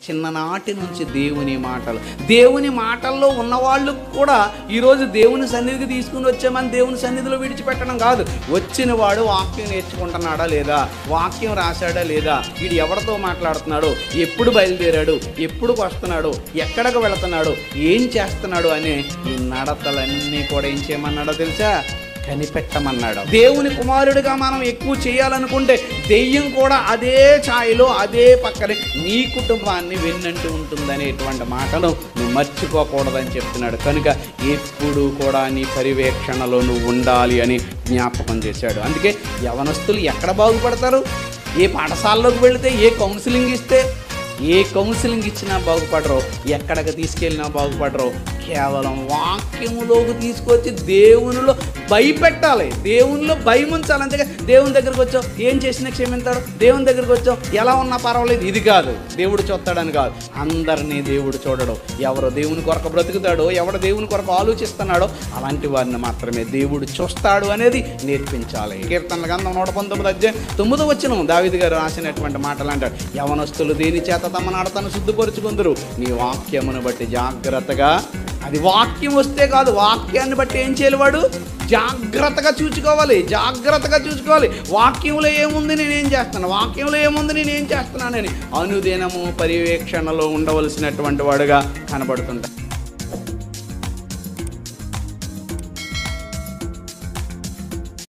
చిన్ననాటి నుంచి దేవుని మాటలు దేవుని మాటల్లో ఉన్నవాళ్ళు కూడా ఈరోజు దేవుని సన్నిధికి తీసుకుని వచ్చామని దేవుని సన్నిధిలో విడిచిపెట్టడం కాదు వచ్చిన వాడు వాక్యం నేర్చుకుంటున్నాడా లేదా వాక్యం రాశాడా లేదా వీడు ఎవరితో మాట్లాడుతున్నాడు ఎప్పుడు బయలుదేరాడు ఎప్పుడు వస్తున్నాడు ఎక్కడికి వెళుతున్నాడు ఏం చేస్తున్నాడు అనే ఈ నడతలన్నీ కూడా ఏం చేయమన్నాడో తెలుసా కనిపెట్టమన్నాడు దేవుని కుమారుడిగా మనం ఎక్కువ చేయాలనుకుంటే దెయ్యం కూడా అదే ఛాయలో అదే పక్కనే నీ కుటుంబాన్ని వెన్నంటూ ఉంటుందనేటువంటి మాటను నువ్వు మర్చిపోకూడదని చెప్తున్నాడు కనుక ఎప్పుడు కూడా నీ పర్యవేక్షణలో నువ్వు ఉండాలి అని జ్ఞాపకం చేశాడు అందుకే యవనస్తులు ఎక్కడ బాగుపడతారు ఏ పాఠశాలలోకి వెళితే ఏ కౌన్సిలింగ్ ఇస్తే ఏ కౌన్సిలింగ్ ఇచ్చినా బాగుపడరు ఎక్కడికి తీసుకెళ్ళినా బాగుపడరు కేవలం వాక్యములోకి తీసుకొచ్చి దేవునిలో భయపెట్టాలి దేవునిలో భయం ఉంచాలి అంతేగా దేవుని దగ్గరికి వచ్చావు ఏం చేసినా క్షమించాడు దేవుని దగ్గరికి వచ్చావు ఎలా ఉన్నా పర్వాలేదు ఇది కాదు దేవుడు చూస్తాడని కాదు అందరినీ దేవుడు చూడడు ఎవరు దేవుని కొరకు బ్రతుకుతాడో ఎవడు దేవుని కొరకు ఆలోచిస్తున్నాడో అలాంటి వారిని మాత్రమే దేవుడు చూస్తాడు అనేది నేర్పించాలి కీర్తనల గంధం నూట పంతొమ్మిది అధ్యాయం తొమ్మిదో వచ్చిన దావిది గారు రాసినటువంటి మాటలు అంటాడు యవనస్తులు దేని చేత తమ నడతను శుద్ధపరుచుకుందరు నీ వాక్యమును బట్టి జాగ్రత్తగా అది వాక్యం వస్తే కాదు వాక్యాన్ని బట్టి ఏం చేయాలి వాడు జాగ్రత్తగా చూసుకోవాలి జాగ్రత్తగా చూసుకోవాలి వాక్యంలో ఏముంది నేనేం చేస్తాను వాక్యంలో ఏముంది నేనేం చేస్తున్నానని అనుదినము పర్యవేక్షణలో ఉండవలసినటువంటి వాడుగా కనబడుతుంటా